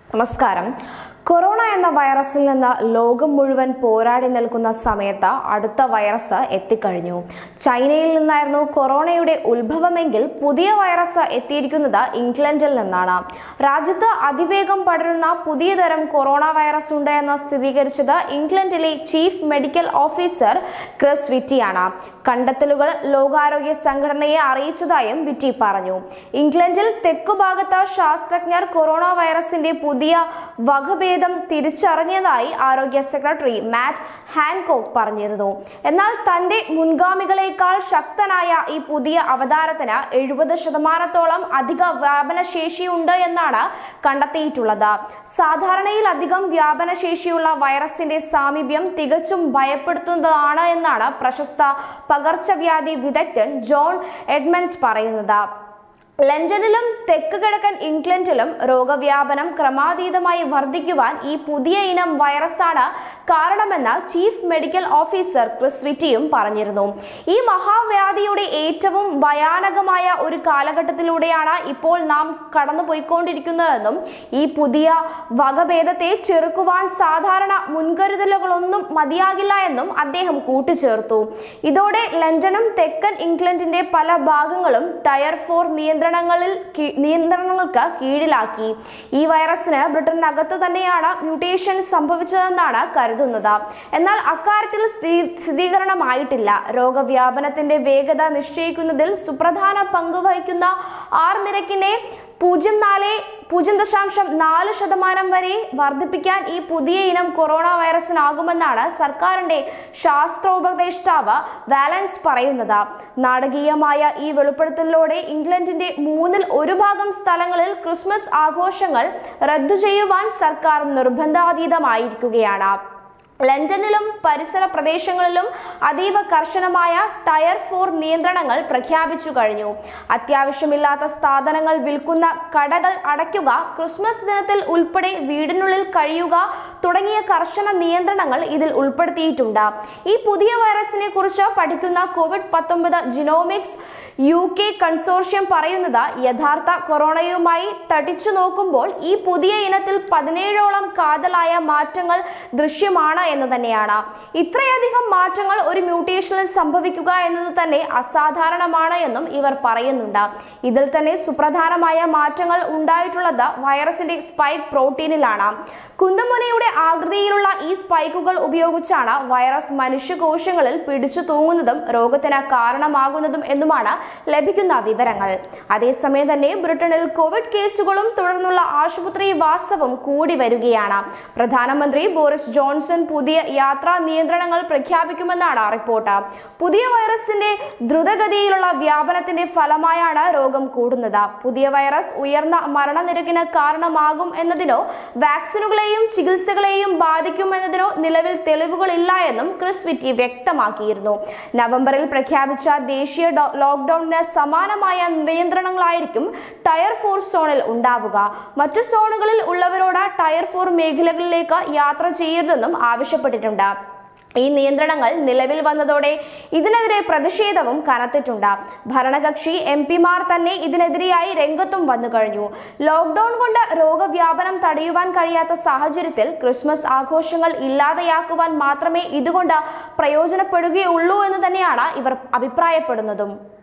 നമസ്കാരം കൊറോണ എന്ന വൈറസിൽ നിന്ന് ലോകം മുഴുവൻ പോരാടി നിൽക്കുന്ന സമയത്ത് അടുത്ത വൈറസ് എത്തിക്കഴിഞ്ഞു ചൈനയിൽ നിന്നായിരുന്നു കൊറോണയുടെ ഉത്ഭവമെങ്കിൽ പുതിയ വൈറസ് എത്തിയിരിക്കുന്നത് ഇംഗ്ലണ്ടിൽ നിന്നാണ് രാജ്യത്ത് അതിവേഗം പടരുന്ന പുതിയ തരം കൊറോണ വൈറസ് ഉണ്ട് എന്ന് സ്ഥിരീകരിച്ചത് ഇംഗ്ലണ്ടിലെ ചീഫ് മെഡിക്കൽ ഓഫീസർ ക്രിസ് വിറ്റിയാണ് കണ്ടെത്തലുകൾ ലോകാരോഗ്യ സംഘടനയെ അറിയിച്ചതായും വിറ്റി പറഞ്ഞു ഇംഗ്ലണ്ടിൽ തെക്കുഭാഗത്ത് ശാസ്ത്രജ്ഞർ കൊറോണ വൈറസിന്റെ പുതിയ വകഭേദം തിരിച്ചറിഞ്ഞതായി ആരോഗ്യ സെക്രട്ടറി മാറ്റ് ഹാൻകോക്ക് പറഞ്ഞിരുന്നു എന്നാൽ തന്റെ മുൻഗാമികളെക്കാൾ ശക്തനായ ഈ പുതിയ അവതാരത്തിന് എഴുപത് ശതമാനത്തോളം അധിക വ്യാപനശേഷിയുണ്ട് എന്നാണ് കണ്ടെത്തിയിട്ടുള്ളത് സാധാരണയിൽ അധികം വ്യാപനശേഷിയുള്ള വൈറസിന്റെ സാമീപ്യം തികച്ചും ഭയപ്പെടുത്തുന്നതാണ് എന്നാണ് പ്രശസ്ത പകർച്ചവ്യാധി വിദഗ്ധൻ ജോൺ എഡ്മൻസ് പറയുന്നത് ലണ്ടനിലും തെക്ക് കിഴക്കൻ ഇംഗ്ലണ്ടിലും രോഗവ്യാപനം ക്രമാതീതമായി വർദ്ധിക്കുവാൻ ഈ പുതിയ ഇനം വൈറസാണ് കാരണമെന്ന് ചീഫ് മെഡിക്കൽ ഓഫീസർ ക്രിസ് വിറ്റിയും പറഞ്ഞിരുന്നു ഈ മഹാവ്യാധിയുടെ ഏറ്റവും ഭയാനകമായ ഒരു കാലഘട്ടത്തിലൂടെയാണ് ഇപ്പോൾ നാം കടന്നുപോയിക്കൊണ്ടിരിക്കുന്നതെന്നും ഈ പുതിയ വകഭേദത്തെ ചെറുക്കുവാൻ സാധാരണ മുൻകരുതലുകളൊന്നും മതിയാകില്ല എന്നും അദ്ദേഹം കൂട്ടിച്ചേർത്തു ഇതോടെ ലണ്ടനും തെക്കൻ ഇംഗ്ലണ്ടിന്റെ പല ഭാഗങ്ങളും ടയർ ഫോർ നിയന്ത്രണങ്ങളിൽ കീ- നിയന്ത്രണങ്ങൾക്ക് കീഴിലാക്കി ഈ വൈറസിന് ബ്രിട്ടനകത്ത് തന്നെയാണ് മ്യൂട്ടേഷൻ സംഭവിച്ചതെന്നാണ് കരുതുന്നത് എന്നാൽ അക്കാര്യത്തിൽ സ്ഥി- സ്ഥിരീകരണമായിട്ടില്ല രോഗവ്യാപനത്തിന്റെ വേഗത നിശ്ചയിക്കുന്നതിൽ സുപ്രധാന പങ്ക് വഹിക്കുന്ന ആർ നിരക്കിനെ പൂജ്യം നാല് പൂജ്യം ദശാംശം നാല് ശതമാനം വരെ വർദ്ധിപ്പിക്കാൻ ഈ പുതിയ ഇനം കൊറോണ വൈറസിനാകുമെന്നാണ് സർക്കാരിന്റെ ശാസ്ത്രോപദേഷ്ടാവ് വാലൻസ് പറയുന്നത് നാടകീയമായ ഈ വെളിപ്പെടുത്തലിലൂടെ ഇംഗ്ലണ്ടിന്റെ മൂന്നിൽ ഒരു ഭാഗം സ്ഥലങ്ങളിൽ ക്രിസ്മസ് ആഘോഷങ്ങൾ റദ്ദു ചെയ്യുവാൻ സർക്കാർ നിർബന്ധാതീതമായിരിക്കുകയാണ് ലണ്ടനിലും പരിസര പ്രദേശങ്ങളിലും അതീവ കർശനമായ ടയർ ഫോർ നിയന്ത്രണങ്ങൾ പ്രഖ്യാപിച്ചു കഴിഞ്ഞു അത്യാവശ്യമില്ലാത്ത സാധനങ്ങൾ വിൽക്കുന്ന കടകൾ അടയ്ക്കുക ക്രിസ്മസ് ദിനത്തിൽ ഉൾപ്പെടെ വീടിനുള്ളിൽ കഴിയുക തുടങ്ങിയ കർശന നിയന്ത്രണങ്ങൾ ഇതിൽ ഉൾപ്പെടുത്തിയിട്ടുണ്ട് ഈ പുതിയ വൈറസിനെ കുറിച്ച് പഠിക്കുന്ന കോവിഡ് പത്തൊമ്പത് ജിനോമിക്സ് യു കെ കൺസോർഷ്യം പറയുന്നത് യഥാർത്ഥ കൊറോണയുമായി തട്ടിച്ചു നോക്കുമ്പോൾ ഈ പുതിയ ഇനത്തിൽ പതിനേഴോളം കാതലായ മാറ്റങ്ങൾ ദൃശ്യമാണ് എന്ന് തന്നെയാണ് ഇത്രയധികം മാറ്റങ്ങൾ ഒരു മ്യൂട്ടേഷനിൽ സംഭവിക്കുക എന്നത് തന്നെ അസാധാരണമാണ് എന്നും ഇവർ പറയുന്നുണ്ട് ഇതിൽ തന്നെ സുപ്രധാനമായ മാറ്റങ്ങൾ ഉണ്ടായിട്ടുള്ളത് വൈറസിന്റെ സ്പൈക്ക് പ്രോട്ടീനിലാണ് കുന്തമുനയുടെ ആകൃതിയിലുള്ള ഈ സ്പൈക്കുകൾ ഉപയോഗിച്ചാണ് വൈറസ് മനുഷ്യകോശങ്ങളിൽ പിടിച്ചു തൂങ്ങുന്നതും രോഗത്തിന് കാരണമാകുന്നതും എന്നുമാണ് ലഭിക്കുന്ന വിവരങ്ങൾ അതേസമയം തന്നെ ബ്രിട്ടനിൽ കോവിഡ് കേസുകളും തുടർന്നുള്ള ആശുപത്രി വാസവും കൂടി വരികയാണ് പ്രധാനമന്ത്രി ബോറിസ് ജോൺസൺ പുതിയ യാത്രാ നിയന്ത്രണങ്ങൾ പ്രഖ്യാപിക്കുമെന്നാണ് റിപ്പോർട്ട് പുതിയ വൈറസിന്റെ ദ്രുതഗതിയിലുള്ള വ്യാപനത്തിന്റെ ഫലമായാണ് രോഗം കൂടുന്നത് പുതിയ വൈറസ് ഉയർന്ന മരണനിരക്കിന് കാരണമാകും എന്നതിനോ വാക്സിനുകളെയും ചികിത്സകളെയും ബാധിക്കുമെന്നതിനോ നിലവിൽ തെളിവുകളില്ല എന്നും ക്രിസ് വിറ്റി വ്യക്തമാക്കിയിരുന്നു നവംബറിൽ പ്രഖ്യാപിച്ച ദേശീയ ഡോ- ലോക്ക്ഡൌണിന് സമാനമായ നിയന്ത്രണങ്ങളായിരിക്കും ടയർ ഫോർ സോണിൽ ഉണ്ടാവുക മറ്റു സോണുകളിൽ ഉള്ളവരോട് ടയർ ഫോർ മേഖലകളിലേക്ക് യാത്ര ചെയ്യരുതെന്നും ആവശ്യപ്പെട്ടിട്ടുണ്ട് ഈ നിയന്ത്രണങ്ങൾ നിലവിൽ വന്നതോടെ ഇതിനെതിരെ പ്രതിഷേധവും കനത്തിട്ടുണ്ട് ഭരണകക്ഷി എം പിമാർ തന്നെ ഇതിനെതിരെയായി രംഗത്തും വന്നു കഴിഞ്ഞു ലോക്ക്ഡൌൺ കൊണ്ട് രോഗവ്യാപനം തടയുവാൻ കഴിയാത്ത സാഹചര്യത്തിൽ ക്രിസ്മസ് ആഘോഷങ്ങൾ ഇല്ലാതെയാക്കുവാൻ മാത്രമേ ഇതുകൊണ്ട് പ്രയോജനപ്പെടുകയുള്ളൂ എന്ന് തന്നെയാണ് ഇവർ അഭിപ്രായപ്പെടുന്നതും